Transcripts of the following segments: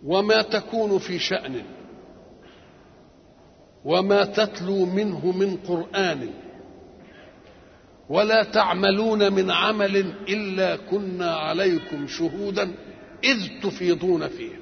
وما تكون في شأن وما تتلو منه من قرآن ولا تعملون من عمل إلا كنا عليكم شهودا إذ تفيضون فيه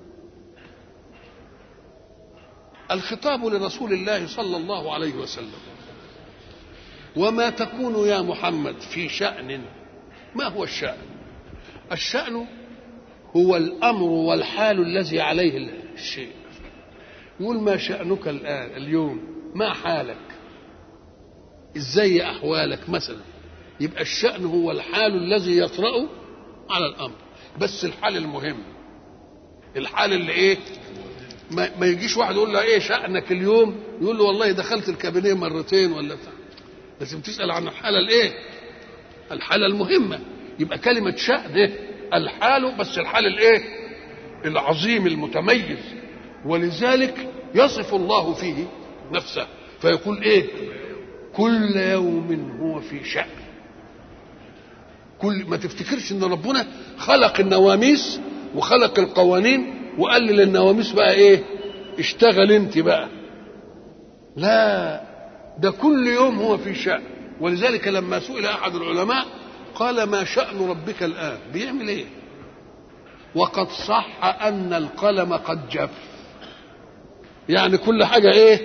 الخطاب لرسول الله صلى الله عليه وسلم وما تكون يا محمد في شأن ما هو الشأن الشأن هو الأمر والحال الذي عليه الشيء يقول ما شأنك الآن اليوم ما حالك ازاي احوالك مثلا يبقى الشأن هو الحال الذي يطرأ على الأمر بس الحال المهم الحال اللي ايه ما, ما يجيش واحد يقول له ايه شأنك اليوم يقول له والله دخلت الكابينيه مرتين ولا بتاع لازم تسأل عن الحالة الايه الحالة المهمة يبقى كلمة شأن إيه؟ الحال بس الحال الايه العظيم المتميز ولذلك يصف الله فيه نفسه فيقول ايه كل يوم هو في شأن كل ما تفتكرش ان ربنا خلق النواميس وخلق القوانين وقال للنواميس بقى ايه اشتغل انت بقى لا ده كل يوم هو في شأن ولذلك لما سئل احد العلماء قال ما شأن ربك الآن بيعمل ايه وقد صح أن القلم قد جف يعني كل حاجة ايه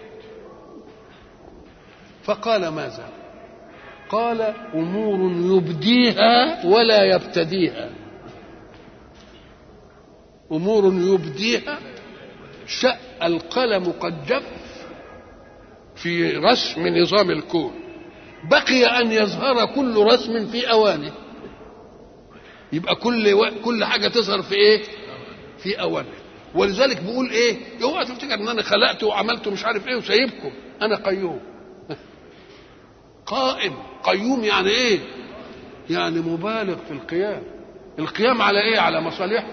فقال ماذا قال امور يبديها ولا يبتديها امور يبديها شأ القلم قد جف في رسم نظام الكون بقي ان يظهر كل رسم في اوانه يبقى كل و... كل حاجه تظهر في ايه في اوانه ولذلك بيقول ايه اوعى تفتكر ان انا خلقت وعملت مش عارف ايه وسايبكم انا قيوم قائم قيوم يعني ايه يعني مبالغ في القيام القيام على ايه على مصالحكم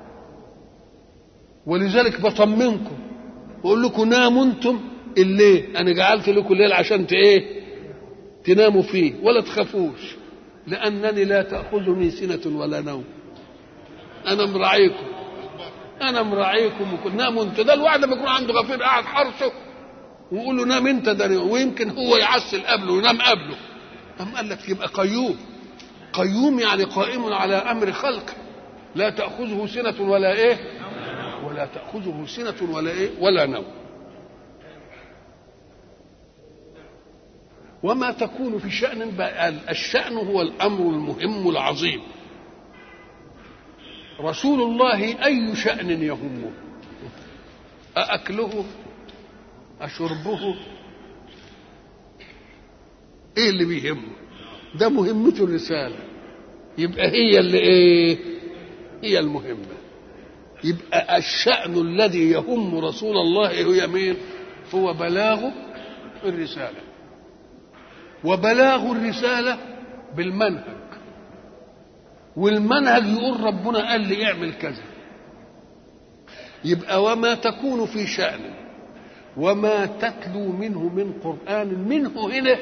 ولذلك بطمنكم بقول لكم ناموا انتم الليل انا جعلت لكم الليل عشان ايه تناموا فيه ولا تخافوش لانني لا تاخذني سنه ولا نوم انا مراعيكم انا مراعيكم وكل ناموا انتوا ده الواحد لما يكون عنده غفير قاعد حرسه ويقول له نام انت ده ويمكن هو يعسل قبله وينام قبله أم قال لك يبقى قيوم قيوم يعني قائم على امر خلقه لا تاخذه سنه ولا ايه ولا تاخذه سنه ولا ايه ولا نوم وما تكون في شأن الشأن هو الأمر المهم العظيم رسول الله أي شأن يهمه أأكله أشربه إيه اللي بيهمه ده مهمته الرسالة يبقى هي اللي إيه هي المهمة يبقى الشأن الذي يهم رسول الله هو مين هو بلاغ الرسالة وبلاغ الرسالة بالمنهج والمنهج يقول ربنا قال لي اعمل كذا يبقى وما تكون في شأن وما تتلو منه من قرآن منه هنا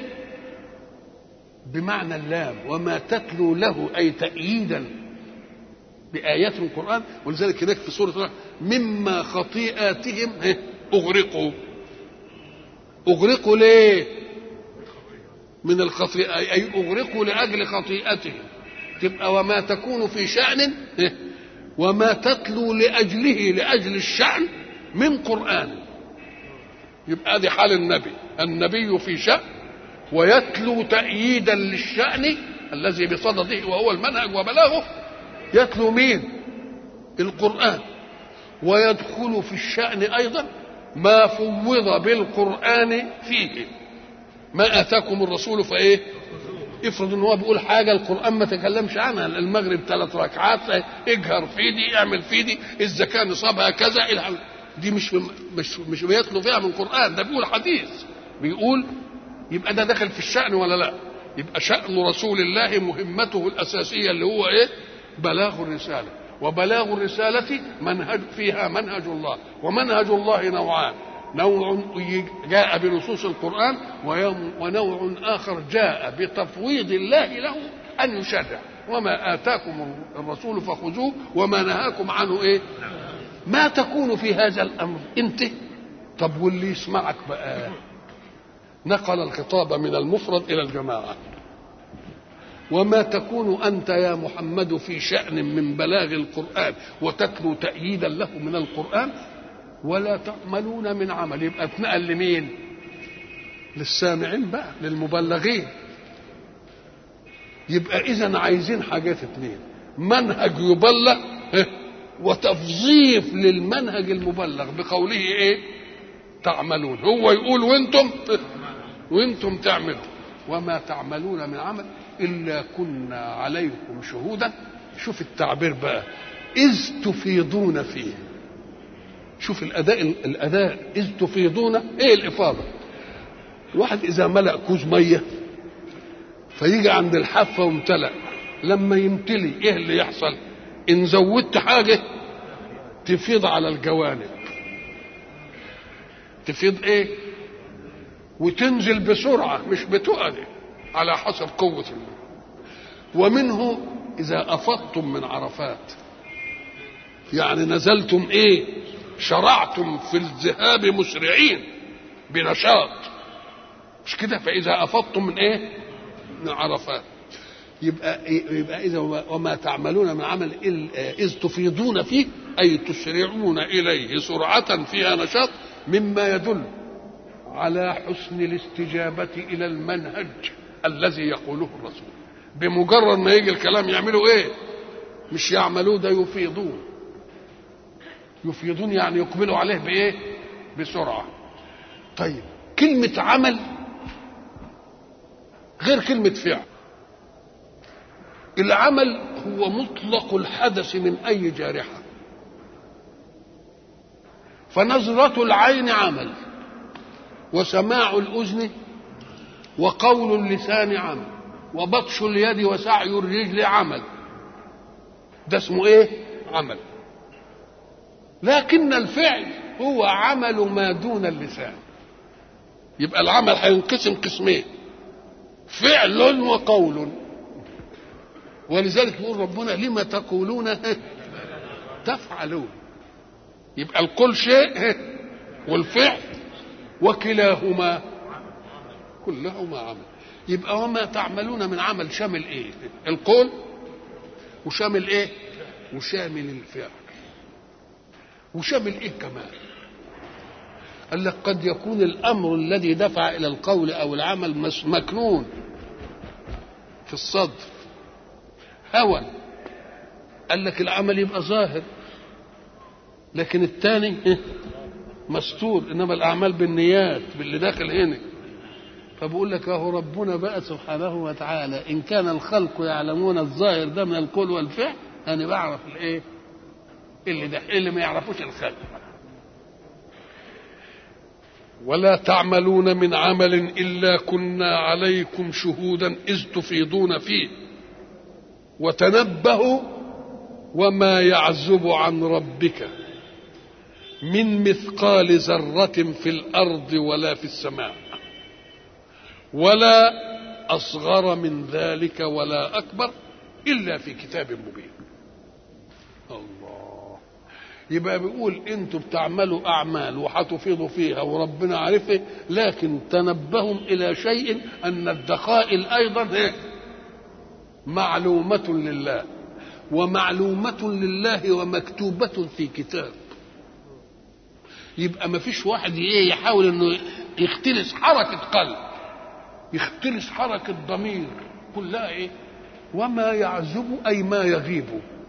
بمعنى اللام وما تتلو له أي تأييدا بآيات القرآن ولذلك هناك في سورة مما خطيئاتهم أغرقوا أغرقوا ليه من الخطيئة أي أغرقوا لأجل خطيئتهم تبقى وما تكون في شأن وما تتلو لأجله لأجل الشأن من قرآن يبقى دي حال النبي النبي في شأن ويتلو تأييدا للشأن الذي بصدده وهو المنهج وبلاغه يتلو مين القرآن ويدخل في الشأن أيضا ما فوض بالقرآن فيه ما اتاكم الرسول فايه افرض ان هو بيقول حاجه القران ما تكلمش عنها المغرب ثلاث ركعات اجهر في دي اعمل في دي الزكاه نصابها كذا دي مش مش مش بيتلو فيها من قران ده بيقول حديث بيقول يبقى ده داخل في الشأن ولا لا يبقى شأن رسول الله مهمته الأساسية اللي هو إيه بلاغ الرسالة وبلاغ الرسالة منهج فيها منهج الله ومنهج الله نوعان نوع جاء بنصوص القرآن ونوع آخر جاء بتفويض الله له أن يشرع وما آتاكم الرسول فخذوه وما نهاكم عنه إيه ما تكون في هذا الامر انت طب واللي يسمعك بقى نقل الخطاب من المفرد الى الجماعه وما تكون انت يا محمد في شان من بلاغ القران وتتلو تاييدا له من القران ولا تعملون من عمل يبقى اتنقل لمين للسامعين بقى للمبلغين يبقى اذا عايزين حاجات اتنين منهج يبلغ وتفظيف للمنهج المبلغ بقوله ايه تعملون هو يقول وانتم وانتم تعملوا وما تعملون من عمل الا كنا عليكم شهودا شوف التعبير بقى اذ تفيضون فيه شوف الاداء الاداء اذ تفيضون ايه الافاضه الواحد اذا ملا كوز ميه فيجي عند الحافه وامتلأ لما يمتلي ايه اللي يحصل ان زودت حاجه تفيض على الجوانب تفيض ايه وتنزل بسرعه مش بتقل على حسب قوه الله ومنه اذا افضتم من عرفات يعني نزلتم ايه شرعتم في الذهاب مسرعين بنشاط مش كده فاذا افضتم من ايه من عرفات يبقى يبقى اذا وما تعملون من عمل اذ تفيضون فيه اي تسرعون اليه سرعه فيها نشاط مما يدل على حسن الاستجابه الى المنهج الذي يقوله الرسول بمجرد ما يجي الكلام يعملوا ايه مش يعملوه ده يفيضون يفيضون يعني يقبلوا عليه بايه بسرعه طيب كلمه عمل غير كلمه فعل العمل هو مطلق الحدث من اي جارحه فنظره العين عمل وسماع الاذن وقول اللسان عمل وبطش اليد وسعي الرجل عمل ده اسمه ايه عمل لكن الفعل هو عمل ما دون اللسان يبقى العمل هينقسم قسمين فعل وقول ولذلك يقول ربنا لما تقولون تفعلون يبقى القول شيء والفعل وكلاهما كلهما عمل يبقى وما تعملون من عمل شامل ايه القول وشامل ايه وشامل الفعل وشامل ايه كمان قال لك قد يكون الامر الذي دفع الى القول او العمل مكنون في الصدر هوى قال لك العمل يبقى ظاهر لكن الثاني مستور انما الاعمال بالنيات باللي داخل هنا فبقول لك اهو ربنا بقى سبحانه وتعالى ان كان الخلق يعلمون الظاهر ده من القول والفعل انا بعرف الايه اللي ده اللي ما يعرفوش الخلق ولا تعملون من عمل الا كنا عليكم شهودا اذ تفيضون فيه وتنبهوا وما يعزب عن ربك من مثقال ذره في الارض ولا في السماء ولا اصغر من ذلك ولا اكبر الا في كتاب مبين الله يبقى بيقول انتوا بتعملوا اعمال وهتفيضوا فيها وربنا عارفه لكن تنبهوا الى شيء ان الدخائل ايضا إيه؟ معلومه لله ومعلومه لله ومكتوبه في كتاب يبقى ما فيش واحد ايه يحاول انه يختلس حركه قلب يختلس حركه ضمير كلها ايه وما يعزب اي ما يغيب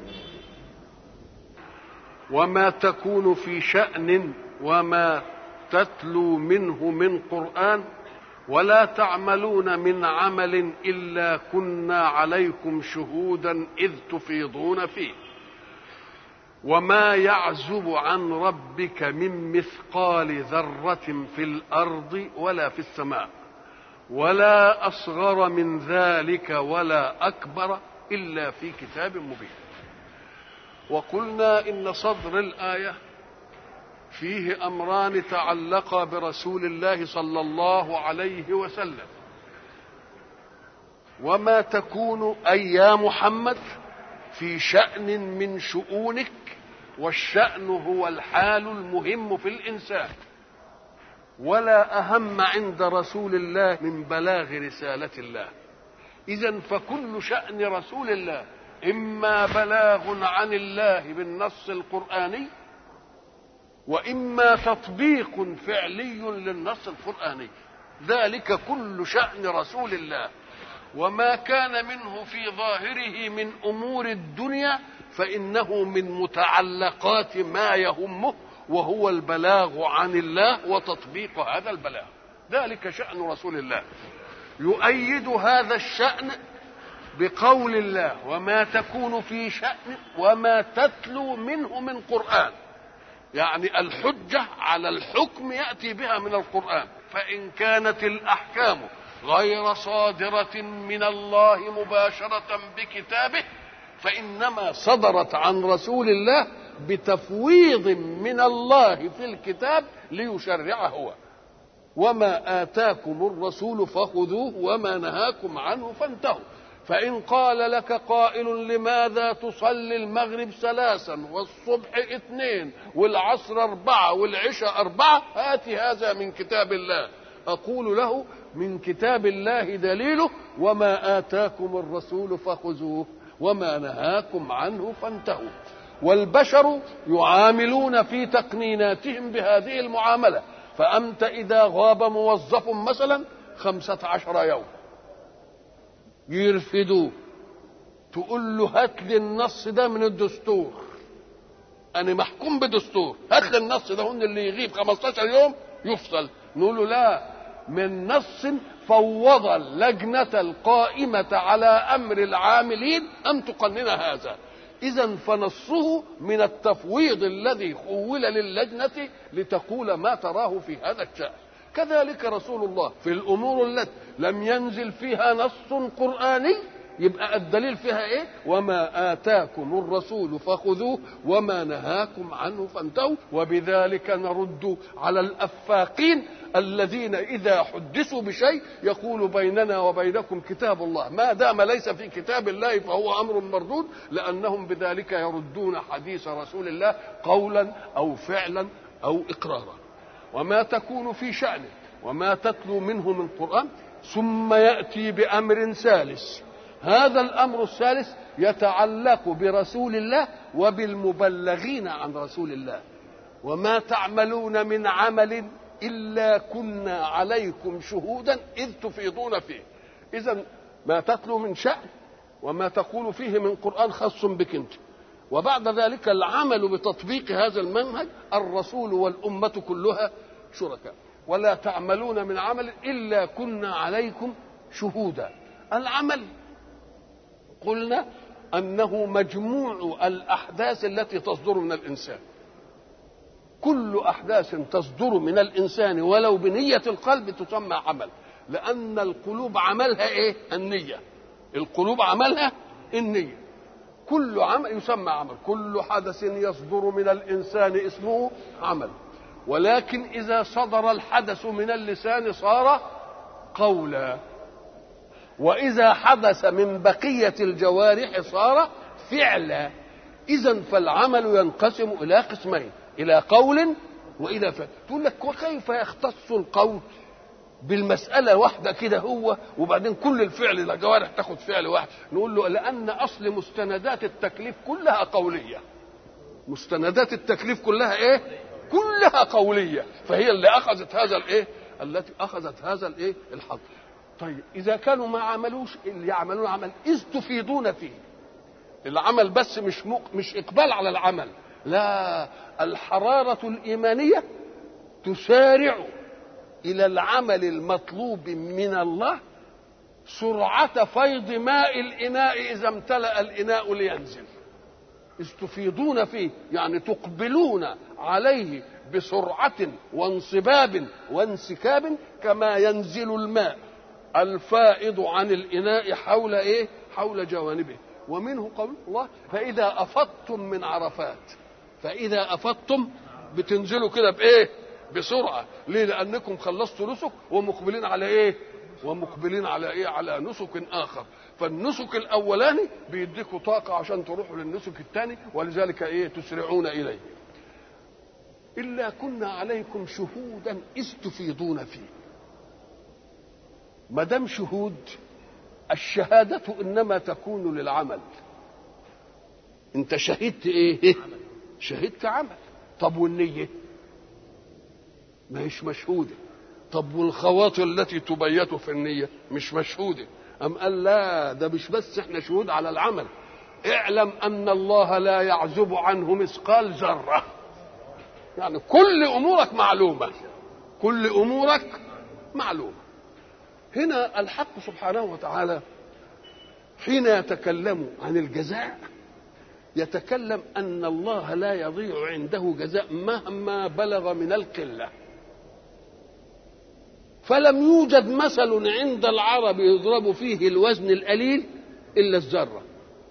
وما تكون في شأن وما تتلو منه من قرآن ولا تعملون من عمل إلا كنا عليكم شهودا إذ تفيضون فيه وما يعزب عن ربك من مثقال ذرة في الأرض ولا في السماء ولا أصغر من ذلك ولا أكبر إلا في كتاب مبين وقلنا ان صدر الايه فيه امران تعلقا برسول الله صلى الله عليه وسلم وما تكون اي يا محمد في شان من شؤونك والشأن هو الحال المهم في الإنسان ولا أهم عند رسول الله من بلاغ رسالة الله إذا فكل شأن رسول الله إما بلاغ عن الله بالنص القرآني وإما تطبيق فعلي للنص القرآني ذلك كل شأن رسول الله وما كان منه في ظاهره من أمور الدنيا فإنه من متعلقات ما يهمه وهو البلاغ عن الله وتطبيق هذا البلاغ ذلك شأن رسول الله يؤيد هذا الشأن بقول الله وما تكون في شأن وما تتلو منه من قرآن يعني الحجة على الحكم يأتي بها من القرآن فإن كانت الأحكام غير صادرة من الله مباشرة بكتابه فإنما صدرت عن رسول الله بتفويض من الله في الكتاب ليشرع هو وما آتاكم الرسول فخذوه وما نهاكم عنه فانتهوا فإن قال لك قائل لماذا تصلي المغرب ثلاثا والصبح اثنين والعصر أربعة والعشاء أربعة هات هذا من كتاب الله أقول له من كتاب الله دليله وما آتاكم الرسول فخذوه وما نهاكم عنه فانتهوا والبشر يعاملون في تقنيناتهم بهذه المعاملة فأنت إذا غاب موظف مثلا خمسة عشر يوم يرفدوه تقول له هات لي النص ده من الدستور أنا محكوم بدستور هات لي النص ده هون اللي يغيب 15 يوم يفصل نقول له لا من نص فوض اللجنة القائمة على أمر العاملين أن تقنن هذا إذا فنصه من التفويض الذي خول للجنة لتقول ما تراه في هذا الشأن كذلك رسول الله في الأمور التي لم ينزل فيها نص قرآني يبقى الدليل فيها ايه وما اتاكم الرسول فخذوه وما نهاكم عنه فانتهوا وبذلك نرد على الافاقين الذين اذا حدثوا بشيء يقول بيننا وبينكم كتاب الله ما دام ليس في كتاب الله فهو امر مردود لانهم بذلك يردون حديث رسول الله قولا او فعلا او اقرارا وما تكون في شأنه وما تتلو منه من قرآن ثم يأتي بأمر ثالث هذا الأمر الثالث يتعلق برسول الله وبالمبلغين عن رسول الله وما تعملون من عمل إلا كنا عليكم شهودا إذ تفيضون فيه إذا ما تتلو من شأن وما تقول فيه من قرآن خاص بك أنت وبعد ذلك العمل بتطبيق هذا المنهج الرسول والأمة كلها شركاء ولا تعملون من عمل إلا كنا عليكم شهودا العمل قلنا أنه مجموع الأحداث التي تصدر من الإنسان كل أحداث تصدر من الإنسان ولو بنية القلب تسمى عمل لأن القلوب عملها إيه النية القلوب عملها النية كل عمل يسمى عمل كل حدث يصدر من الإنسان اسمه عمل ولكن إذا صدر الحدث من اللسان صار قولا وإذا حدث من بقية الجوارح صار فعلا إذا فالعمل ينقسم إلى قسمين إلى قول وإلى فعل تقول لك وكيف يختص القول بالمسألة واحدة كده هو وبعدين كل الفعل الجوارح تاخد فعل واحد نقول له لأن أصل مستندات التكليف كلها قولية مستندات التكليف كلها إيه كلها قولية فهي اللي أخذت هذا الإيه التي أخذت هذا الإيه الحظ طيب إذا كانوا ما عملوش اللي يعملون عمل إذ تفيضون فيه العمل بس مش مق... مش إقبال على العمل لا الحرارة الإيمانية تسارع إلى العمل المطلوب من الله سرعة فيض ماء الإناء إذا امتلأ الإناء لينزل إذ تفيضون فيه يعني تقبلون عليه بسرعة وانصباب وانسكاب كما ينزل الماء الفائض عن الإناء حول إيه؟ حول جوانبه ومنه قول الله فإذا أفضتم من عرفات فإذا أفضتم بتنزلوا كده بإيه؟ بسرعة ليه؟ لأنكم خلصتوا رسك ومقبلين على إيه؟ ومقبلين على ايه على نسك اخر فالنسك الاولاني بيديكوا طاقه عشان تروحوا للنسك الثاني ولذلك ايه تسرعون اليه الا كنا عليكم شهودا اذ تفيضون فيه ما دام شهود الشهاده انما تكون للعمل انت شهدت ايه شهدت عمل طب والنيه ما هيش مشهوده طب والخواطر التي تبيت في النيه مش مشهوده أم قال لا ده مش بس احنا شهود على العمل اعلم أن الله لا يعزب عنه مثقال ذرة يعني كل أمورك معلومة كل أمورك معلومة هنا الحق سبحانه وتعالى حين يتكلم عن الجزاء يتكلم أن الله لا يضيع عنده جزاء مهما بلغ من القلة فلم يوجد مثل عند العرب يضرب فيه الوزن القليل الا الذره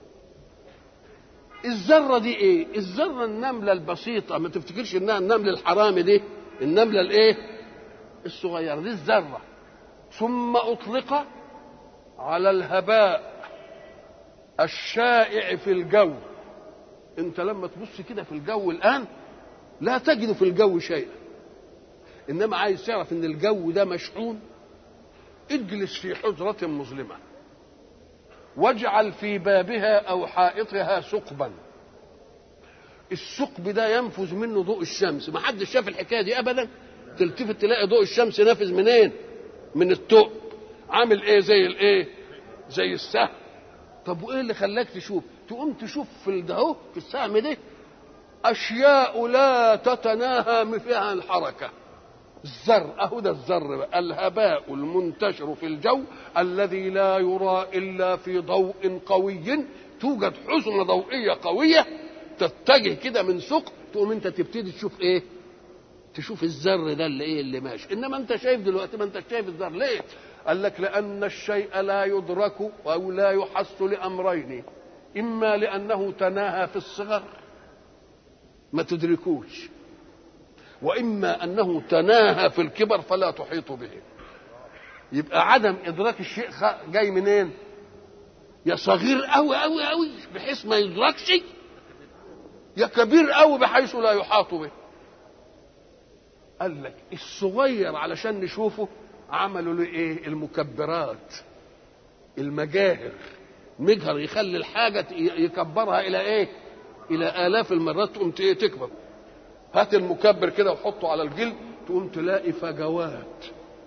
الذره دي ايه الذره النمله البسيطه ما تفتكرش انها النمل الحرامي دي النمله الايه الصغيره دي الذره ثم اطلق على الهباء الشائع في الجو انت لما تبص كده في الجو الان لا تجد في الجو شيئا انما عايز تعرف ان الجو ده مشحون اجلس في حجرة مظلمة واجعل في بابها او حائطها ثقبا الثقب ده ينفذ منه ضوء الشمس ما حدش شاف الحكايه دي ابدا تلتفت تلاقي ضوء الشمس نافذ منين من الثقب عامل ايه زي الايه زي السهم طب وايه اللي خلاك تشوف تقوم تشوف في الدهو في السهم ده اشياء لا تتناهى فيها الحركه الذر اهو ده الذر بقى الهباء المنتشر في الجو الذي لا يرى الا في ضوء قوي توجد حزمه ضوئيه قويه تتجه كده من ثقب تقوم انت تبتدي تشوف ايه تشوف الذر ده اللي ايه اللي ماشي انما انت شايف دلوقتي ما انت شايف الذر ليه قال لك لان الشيء لا يدرك او لا يحس لامرين اما لانه تناهى في الصغر ما تدركوش واما انه تناهى في الكبر فلا تحيط به يبقى عدم ادراك الشيء جاي منين يا صغير قوي قوي قوي بحيث ما يدركش يا كبير قوي بحيث لا يحاط به قال لك الصغير علشان نشوفه عملوا له ايه المكبرات المجاهر مجهر يخلي الحاجه يكبرها الى ايه الى الاف المرات تقوم تكبر هات المكبر كده وحطه على الجلد تقوم تلاقي فجوات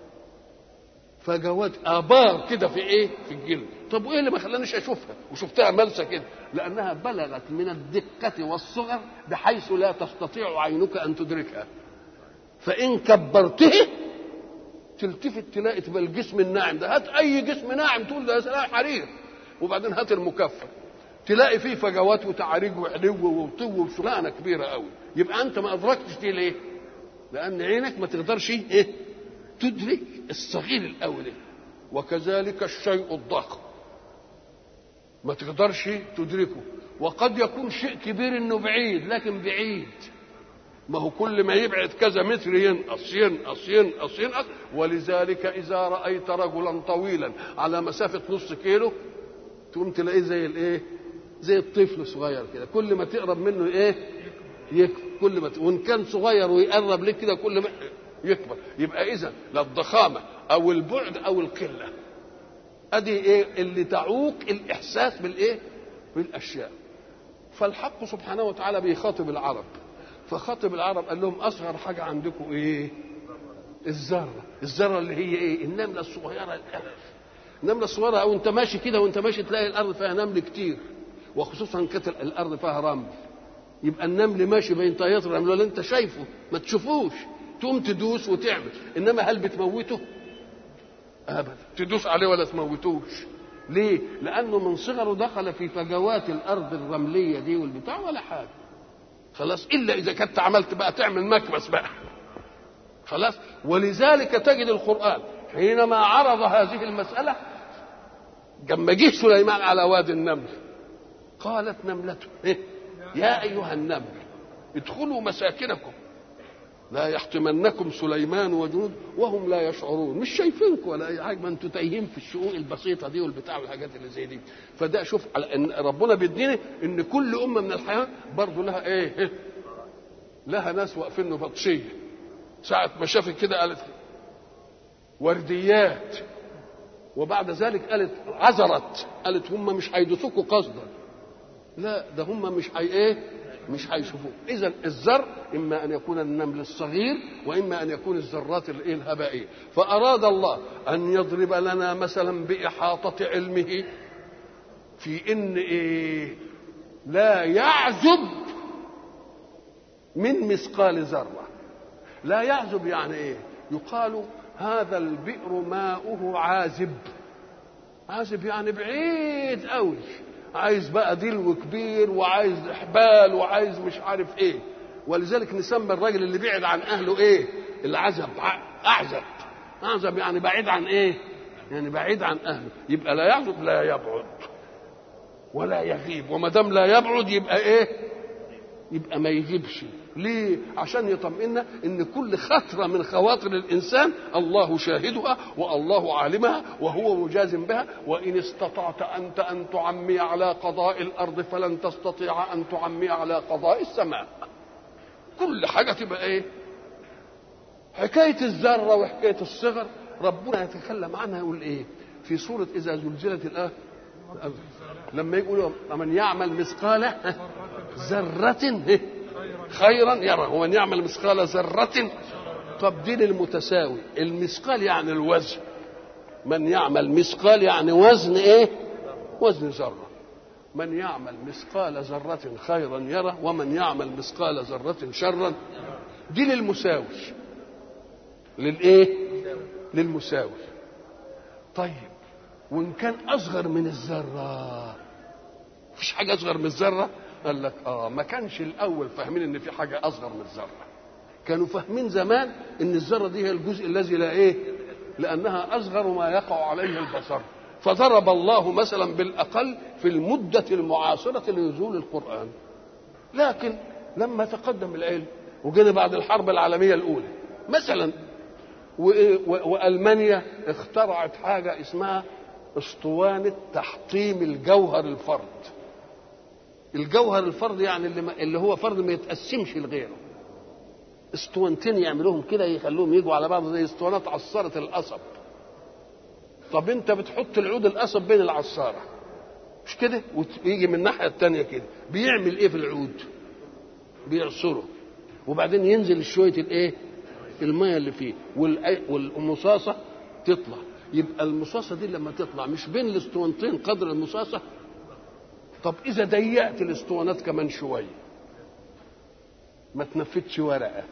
فجوات ابار كده في ايه في الجلد طب وايه اللي ما خلانيش اشوفها وشفتها ملسه كده لانها بلغت من الدقه والصغر بحيث لا تستطيع عينك ان تدركها فان كبرته تلتفت تلاقي تبقى الجسم الناعم ده هات اي جسم ناعم تقول ده سلام حرير وبعدين هات المكفر تلاقي فيه فجوات وتعاريج وعلو وطو وشغلانه كبيره قوي يبقى انت ما ادركتش دي ليه؟ لان عينك ما تقدرش ايه؟ تدرك الصغير الاول وكذلك الشيء الضخم ما تقدرش تدركه وقد يكون شيء كبير انه بعيد لكن بعيد ما هو كل ما يبعد كذا متر ينقص ينقص ينقص ينقص ولذلك اذا رايت رجلا طويلا على مسافه نص كيلو تقوم تلاقيه زي الايه؟ زي الطفل صغير كده كل ما تقرب منه ايه؟ يكبر كل ما ت... وان كان صغير ويقرب لك كده كل ما يكبر يبقى اذا لا الضخامه او البعد او القله ادي ايه اللي تعوق الاحساس بالايه؟ بالاشياء فالحق سبحانه وتعالى بيخاطب العرب فخاطب العرب قال لهم اصغر حاجه عندكم ايه؟ الذره الذره اللي هي ايه؟ النمله الصغيره الالف النمله الصغيره او انت ماشي كده وانت ماشي تلاقي الارض فيها نمل كتير وخصوصا كانت الارض فيها رمل يبقى النمل ماشي بين طيات الرمل اللي انت شايفه ما تشوفوش تقوم تدوس وتعمل انما هل بتموته ابدا تدوس عليه ولا تموتوش ليه لانه من صغره دخل في فجوات الارض الرمليه دي والبتاع ولا حاجه خلاص الا اذا كنت عملت بقى تعمل مكبس بقى خلاص ولذلك تجد القران حينما عرض هذه المساله لما جه سليمان على وادي النمل قالت نملته إيه؟ يا ايها النمل ادخلوا مساكنكم لا يحتمنكم سليمان وجنود وهم لا يشعرون مش شايفينكم ولا اي حاجه ما انتوا تايهين في الشؤون البسيطه دي والبتاع والحاجات اللي زي دي فده شوف على ان ربنا بيديني ان كل امه من الحياه برضه لها ايه لها ناس واقفين بطشيه ساعه ما شافت كده قالت ورديات وبعد ذلك قالت عذرت قالت هم مش هيدوسوكوا قصدا لا ده هم مش هي ايه مش هيشوفوه اذا الذر اما ان يكون النمل الصغير واما ان يكون الذرات الايه الهبائيه فاراد الله ان يضرب لنا مثلا باحاطه علمه في ان ايه لا يعزب من مثقال ذره لا يعزب يعني ايه يقال هذا البئر ماؤه عازب عازب يعني بعيد قوي عايز بقى دلو كبير وعايز حبال وعايز مش عارف ايه ولذلك نسمى الراجل اللي بعد عن اهله ايه العزب اعزب اعزب يعني بعيد عن ايه يعني بعيد عن اهله يبقى لا يعزب لا يبعد ولا يغيب وما دام لا يبعد يبقى ايه يبقى ما يجيبش ليه عشان يطمئنا ان كل خطره من خواطر الانسان الله شاهدها والله عالمها وهو مجاز بها وان استطعت انت ان تعمي على قضاء الارض فلن تستطيع ان تعمي على قضاء السماء كل حاجه تبقى ايه حكايه الذره وحكايه الصغر ربنا يتكلم عنها يقول ايه في سوره اذا زلزلت الارض لما يقولوا من يعمل مثقال ذرة خيرا يرى ومن يعمل مثقال ذرة طب دي للمتساوي المثقال يعني الوزن من يعمل مثقال يعني وزن ايه وزن ذرة من يعمل مثقال ذرة خيرا يرى ومن يعمل مثقال ذرة شرا دي للمساوي للايه للمساوي طيب وان كان اصغر من الذره مفيش حاجه اصغر من الذره قال لك اه ما كانش الاول فاهمين ان في حاجه اصغر من الذره كانوا فاهمين زمان ان الذره دي هي الجزء الذي لا ايه لانها اصغر ما يقع عليه البصر فضرب الله مثلا بالاقل في المده المعاصره لنزول القران لكن لما تقدم العلم وجينا بعد الحرب العالميه الاولى مثلا والمانيا اخترعت حاجه اسمها اسطوانه تحطيم الجوهر الفرد الجوهر الفرد يعني اللي, ما اللي هو فرد ما يتقسمش لغيره اسطوانتين يعملوهم كده يخلوهم يجوا على بعض زي اسطوانات عصارة القصب طب انت بتحط العود القصب بين العصارة مش كده ويجي من الناحية التانية كده بيعمل ايه في العود بيعصره وبعدين ينزل شوية الايه المية اللي فيه والمصاصة تطلع يبقى المصاصة دي لما تطلع مش بين الاسطوانتين قدر المصاصة طب إذا ضيقت الاسطوانات كمان شوية ما تنفتش ورقة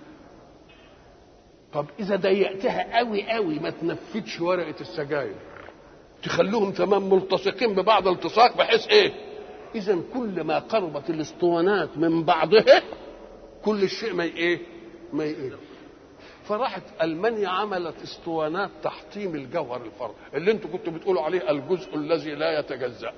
طب إذا ضيقتها قوي قوي ما تنفتش ورقة السجاير تخلوهم تمام ملتصقين ببعض التصاق بحيث إيه إذا كل ما قربت الاسطوانات من بعضها كل الشيء ما إيه ما إيه فراحت المانيا عملت اسطوانات تحطيم الجوهر الفرد اللي انتوا كنتوا بتقولوا عليه الجزء الذي لا يتجزا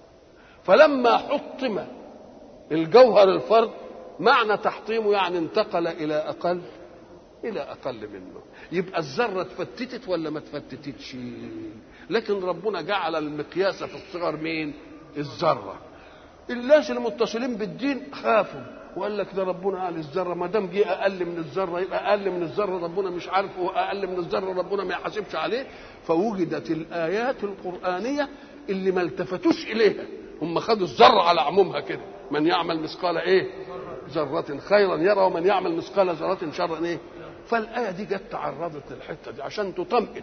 فلما حطم الجوهر الفرد معنى تحطيمه يعني انتقل الى اقل الى اقل منه يبقى الذره اتفتتت ولا ما اتفتتتش لكن ربنا جعل المقياس في الصغر مين الذره الناس المتصلين بالدين خافوا وقال لك ده ربنا قال الذره ما دام جه اقل من الذره يبقى اقل من الذره ربنا مش عارف هو اقل من الذره ربنا ما يحاسبش عليه فوجدت الايات القرانيه اللي ما التفتوش اليها هم خدوا الذره على عمومها كده من يعمل مثقال ايه ذرة خيرا يرى ومن يعمل مثقال ذرة شرا ايه فالآية دي جت تعرضت للحتة دي عشان تطمئن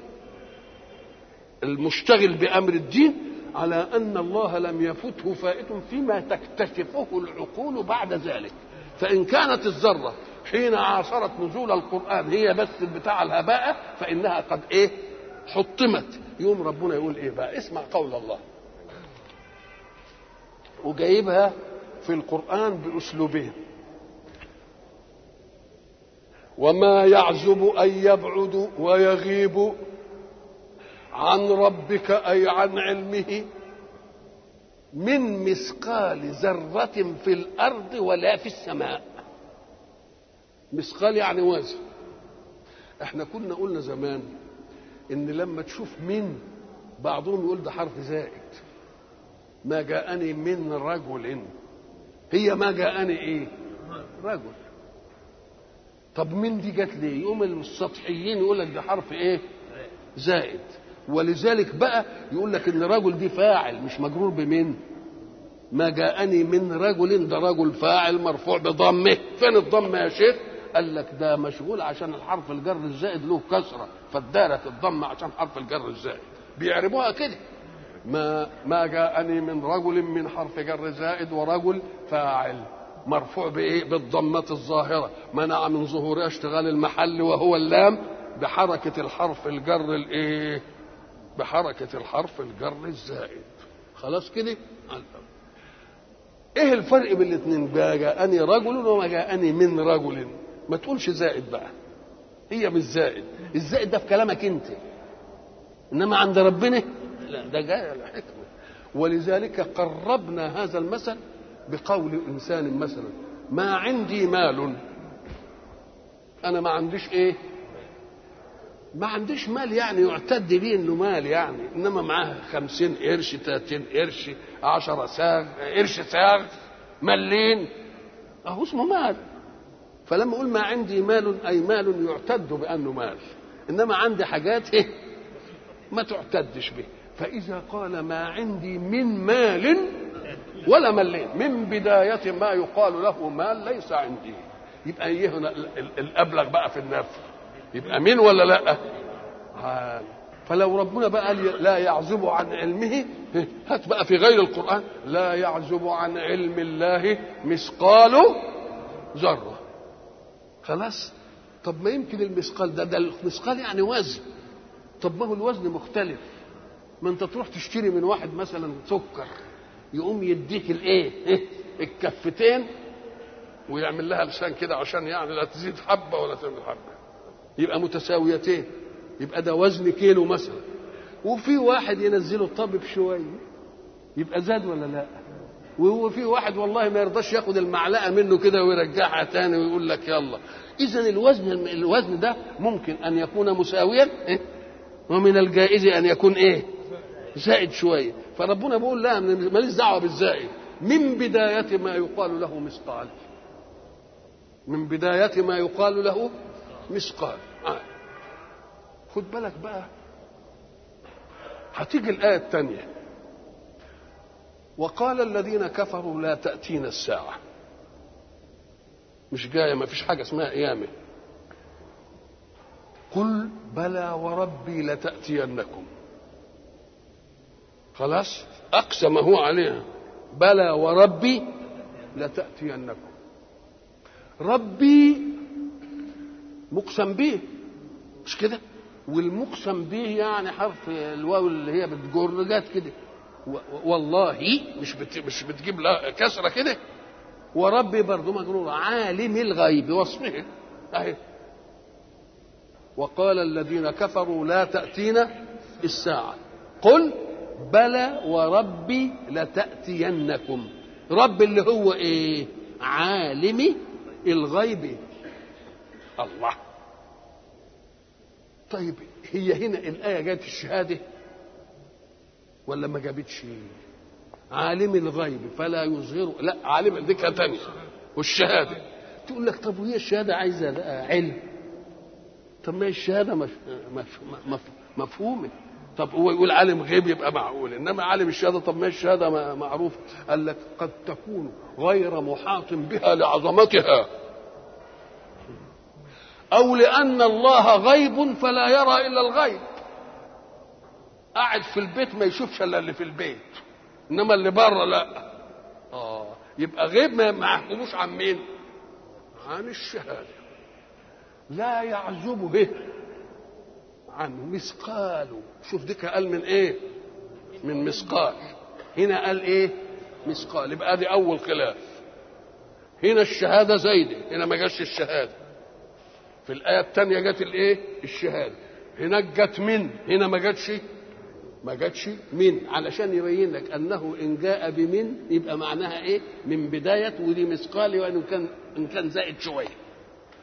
المشتغل بأمر الدين على أن الله لم يفته فائت فيما تكتشفه العقول بعد ذلك فإن كانت الذرة حين عاصرت نزول القرآن هي بس بتاع الهباء فإنها قد إيه حطمت يوم ربنا يقول إيه بقى اسمع قول الله وجايبها في القرآن بأسلوبين وما يعزب أن يبعد ويغيب عن ربك أي عن علمه من مثقال ذرة في الأرض ولا في السماء مثقال يعني وزن احنا كنا قلنا زمان ان لما تشوف من بعضهم يقول ده حرف زائد ما جاءني من رجل هي ما جاءني ايه رجل طب من دي جت ليه يقوم السطحيين يقول لك ده حرف ايه زائد ولذلك بقى يقول لك ان رجل دي فاعل مش مجرور بمن ما جاءني من رجل ده رجل فاعل مرفوع بضمه فين الضمه يا شيخ قال لك ده مشغول عشان الحرف الجر الزائد له كسره فادارت الضمه عشان حرف الجر الزائد بيعربوها كده ما ما جاءني من رجل من حرف جر زائد ورجل فاعل مرفوع بايه بالضمه الظاهره منع من ظهورها اشتغال المحل وهو اللام بحركه الحرف الجر الايه بحركه الحرف الجر الزائد خلاص كده ايه الفرق بين الاثنين جاءني رجل وما جاءني من رجل ما تقولش زائد بقى هي مش زائد الزائد ده في كلامك انت انما عند ربنا لا ده جاي على حكمه ولذلك قربنا هذا المثل بقول انسان مثلا ما عندي مال انا ما عنديش ايه ما عنديش مال يعني يعتد به انه مال يعني انما معاه خمسين قرش تلاتين قرش عشرة ساغ قرش ساغ ملين اهو اسمه مال فلما اقول ما عندي مال اي مال يعتد بانه مال انما عندي حاجات إيه ما تعتدش به فاذا قال ما عندي من مال ولا ملين من بداية ما يقال له مال ليس عندي يبقى ايه هنا الابلغ بقى في النفي يبقى مين ولا لا فلو ربنا بقى لا يعزب عن علمه هات بقى في غير القرآن لا يعزب عن علم الله مثقال ذرة خلاص طب ما يمكن المثقال ده ده المثقال يعني وزن طب ما هو الوزن مختلف ما انت تروح تشتري من واحد مثلا سكر يقوم يديك الايه الكفتين ويعمل لها لسان كده عشان يعني لا تزيد حبه ولا تعمل حبه يبقى متساويتين يبقى ده وزن كيلو مثلا وفي واحد ينزله الطبيب شويه يبقى زاد ولا لا وهو في واحد والله ما يرضاش ياخد المعلقه منه كده ويرجعها تاني ويقول لك يلا اذا الوزن الوزن ده ممكن ان يكون مساويا إيه؟ ومن الجائز ان يكون ايه زائد شويه فربنا بيقول لا ماليش دعوه بالزائد من بدايه ما يقال له مثقال من بدايه ما يقال له مثقال آه. خد بالك بقى هتيجي الآية الثانية وقال الذين كفروا لا تأتينا الساعة مش جاية ما فيش حاجة اسمها قيامة قل بلى وربي لتأتينكم خلاص أقسم هو عليها بلى وربي لتأتينكم ربي مقسم به مش كده والمقسم به يعني حرف الواو اللي هي بتجر جت كده والله مش بت مش بتجيب لها كسره كده وربي برضه مجرور عالم الغيب وصفه اهي وقال الذين كفروا لا تأتينا الساعة قل بلى وربي لتأتينكم رب اللي هو ايه عالم الغيب الله طيب هي هنا الآية جت الشهادة ولا ما جابتش عالم الغيب فلا يظهر لا عالم دي تانية والشهادة تقول لك طب وهي الشهادة عايزة علم طب ما هي الشهادة مف... مف... مف... مفهومة طب هو يقول عالم غيب يبقى معقول انما عالم الشهاده طب ما هي الشهاده معروفه قال لك قد تكون غير محاط بها لعظمتها او لان الله غيب فلا يرى الا الغيب قاعد في البيت ما يشوفش الا اللي في البيت انما اللي بره لا اه يبقى غيب ما يحكموش عن مين عن الشهاده لا يعزب به عن مثقال شوف ديك قال من ايه من مثقال هنا قال ايه مثقال يبقى دي اول خلاف هنا الشهاده زايده هنا ما جاش الشهاده في الآية الثانية جت الإيه؟ الشهادة. هناك جت من، هنا ما جاتش ما جاتش من، علشان يبين لك أنه إن جاء بمن يبقى معناها إيه؟ من بداية ودي مثقال وإن كان إن كان زائد شوية.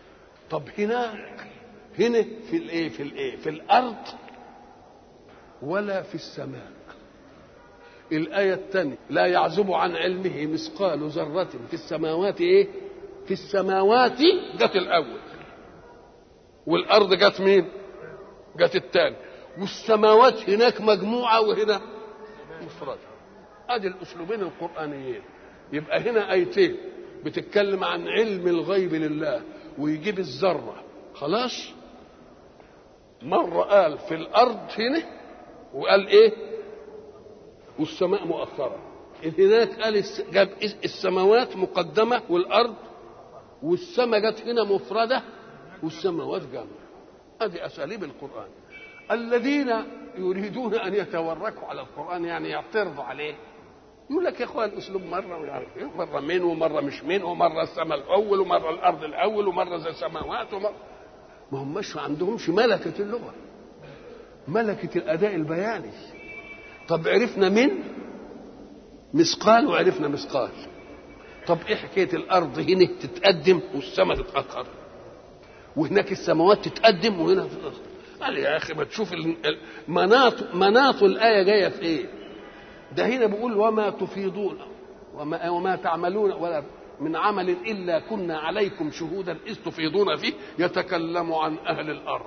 طب هناك هنا في الايه في الايه في الارض ولا في السماء الآية الثانية لا يعزب عن علمه مثقال ذرة في السماوات إيه؟ في السماوات جت الأول والأرض جت مين؟ جت الثاني والسماوات هناك مجموعة وهنا مفردة ادي الاسلوبين القرانيين يبقى هنا ايتين بتتكلم عن علم الغيب لله ويجيب الذره خلاص مره قال في الارض هنا وقال ايه والسماء مؤخره هناك قال جاب السماوات مقدمه والارض والسماء جت هنا مفرده والسماوات جمع هذه اساليب القران الذين يريدون ان يتوركوا على القران يعني يعترضوا عليه يقول لك يا اخوان الاسلوب مره ومش عارف ايه مره من ومره مش من ومره السماء الاول ومره الارض الاول ومره زي السماوات ومره ما هماش ما عندهمش ملكه اللغه ملكه الاداء البياني طب عرفنا من مثقال وعرفنا مثقال طب ايه حكايه الارض هنا تتقدم والسماء تتاخر وهناك السماوات تتقدم وهنا تتاخر قال يا اخي ما تشوف مناط مناط الايه جايه في ايه ده هنا بيقول وما تفيضون وما, وما تعملون ولا من عمل الا كنا عليكم شهودا اذ تفيضون فيه يتكلم عن اهل الارض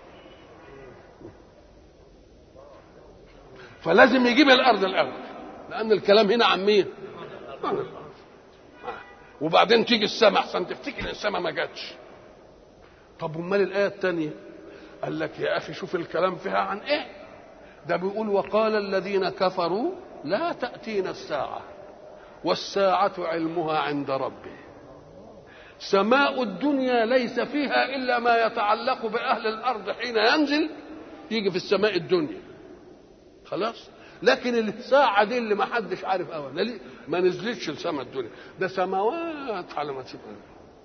فلازم يجيب الارض الاول لان الكلام هنا عن مين عن الارض وبعدين تيجي السماء احسن تفتكر السماء ما جاتش طب امال الايه الثانيه قال لك يا اخي شوف الكلام فيها عن ايه ده بيقول وقال الذين كفروا لا تأتينا الساعة والساعة علمها عند ربي سماء الدنيا ليس فيها إلا ما يتعلق بأهل الأرض حين ينزل يجي في السماء الدنيا خلاص لكن الساعة دي اللي ما حدش عارف أول ما نزلتش السماء الدنيا ده سماوات على ما تبقى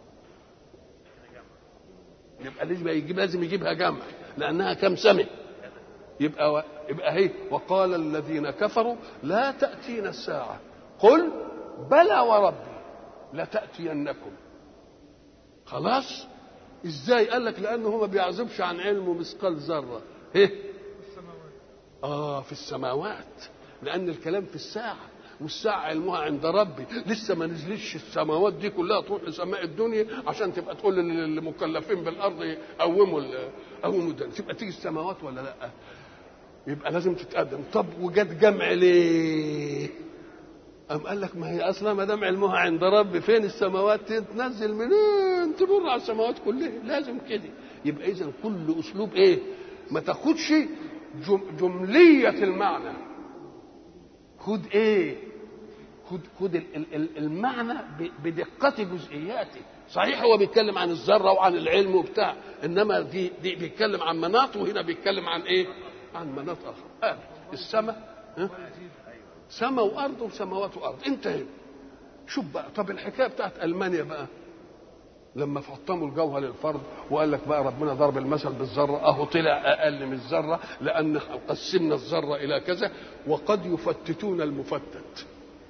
يبقى لازم يجيب لازم يجيبها جمع لأنها كم سمه يبقى و... يبقى هي وقال الذين كفروا لا تأتينا الساعة قل بلى وربي لتأتينكم خلاص ازاي قال لك لانه هو ما بيعزبش عن علمه مثقال ذره ايه اه في السماوات لان الكلام في الساعه والساعة علمها عند ربي لسه ما نزلتش السماوات دي كلها تروح لسماء الدنيا عشان تبقى تقول للمكلفين بالارض قوموا قوموا الدنيا تبقى تيجي السماوات ولا لا يبقى لازم تتقدم طب وجت جمع ليه أم قال لك ما هي اصلا ما دام علمها عند ربي فين السماوات تنزل منين تمر على السماوات كلها لازم كده يبقى اذا كل اسلوب ايه ما تاخدش جم جمليه المعنى خد ايه خد خد المعنى بدقه جزئياته صحيح هو بيتكلم عن الذره وعن العلم وبتاع انما دي, دي بيتكلم عن مناط وهنا بيتكلم عن ايه عن مناط اخر آه. السماء سماء وارض وسماوات وارض انتهى شوف بقى طب الحكايه بتاعت المانيا بقى لما فطموا الجوهر للفرد وقال لك بقى ربنا ضرب المثل بالذره اهو طلع اقل من الذره لان قسمنا الذره الى كذا وقد يفتتون المفتت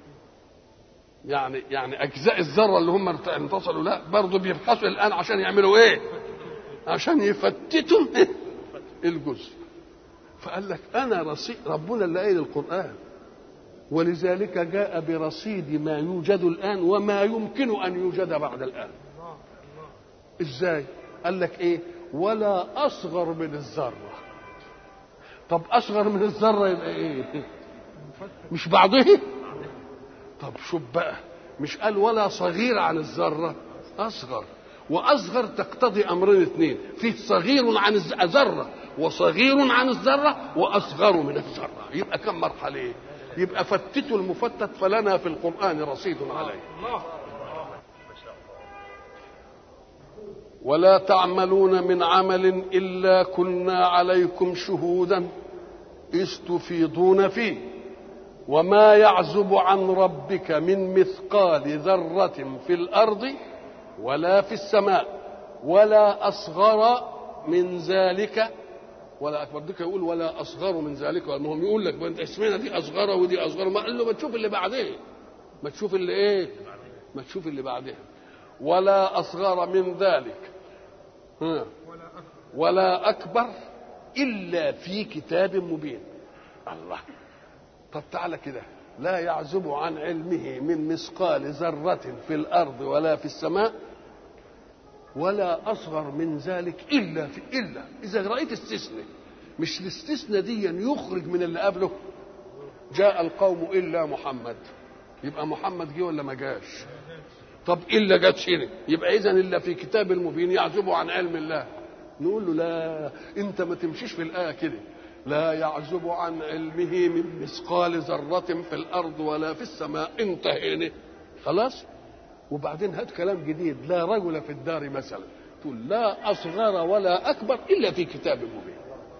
يعني يعني اجزاء الذره اللي هم انفصلوا لا برضه بيبحثوا الان عشان يعملوا ايه؟ عشان يفتتوا الجزء فقال لك انا رصيد ربنا اللي قايل القران ولذلك جاء برصيد ما يوجد الان وما يمكن ان يوجد بعد الان ازاي قال لك ايه ولا اصغر من الذره طب اصغر من الذره يبقى ايه مش بعضه طب شوف بقى مش قال ولا صغير عن الذره اصغر واصغر تقتضي امرين اثنين فيه صغير عن الذره وصغير عن الذره واصغر من الذره يبقى كم مرحله يبقى فتتوا المفتت فلنا في القران رصيد عليه ولا تعملون من عمل الا كنا عليكم شهودا اذ تفيضون فيه وما يعزب عن ربك من مثقال ذره في الارض ولا في السماء ولا اصغر من ذلك ولا اكبر ديك يقول ولا اصغر من ذلك المهم يقول لك انت اسمنا دي اصغر ودي اصغر ما قال له ما تشوف اللي بعدين ما تشوف اللي ايه ما تشوف اللي بعدين ولا اصغر من ذلك ها. ولا أكبر إلا في كتاب مبين الله طب تعالى كده لا يعزب عن علمه من مثقال ذرة في الأرض ولا في السماء ولا أصغر من ذلك إلا في إلا إذا رأيت استثناء مش الاستثناء دي يخرج من اللي قبله جاء القوم إلا محمد يبقى محمد جه ولا ما جاش طب إلا جت هنا يبقى إذا إلا في كتاب المبين يعزب عن علم الله نقول له لا أنت ما تمشيش في الآية كده لا يعزب عن علمه من مثقال ذرة في الأرض ولا في السماء انتهينا خلاص وبعدين هات كلام جديد لا رجل في الدار مثلا تقول لا أصغر ولا أكبر إلا في كتاب مبين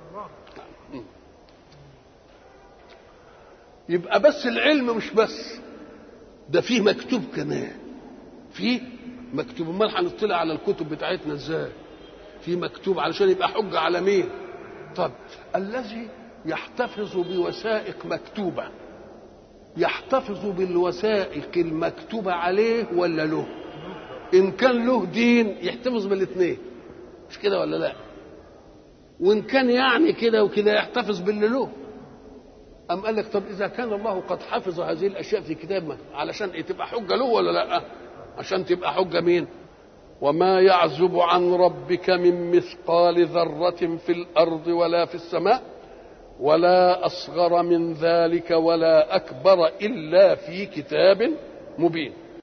يبقى بس العلم مش بس ده فيه مكتوب كمان فيه مكتوب امال هنطلع على الكتب بتاعتنا ازاي في مكتوب علشان يبقى حجه على مين طب الذي يحتفظ بوثائق مكتوبه يحتفظ بالوثائق المكتوبه عليه ولا له ان كان له دين يحتفظ بالاثنين مش كده ولا لا وان كان يعني كده وكده يحتفظ باللي له أم قال لك طب إذا كان الله قد حفظ هذه الأشياء في كتاب علشان إيه تبقى حجة له ولا لا؟ عشان تبقى حجة مين؟ وما يعزب عن ربك من مثقال ذرة في الأرض ولا في السماء ولا أصغر من ذلك ولا أكبر إلا في كتاب مبين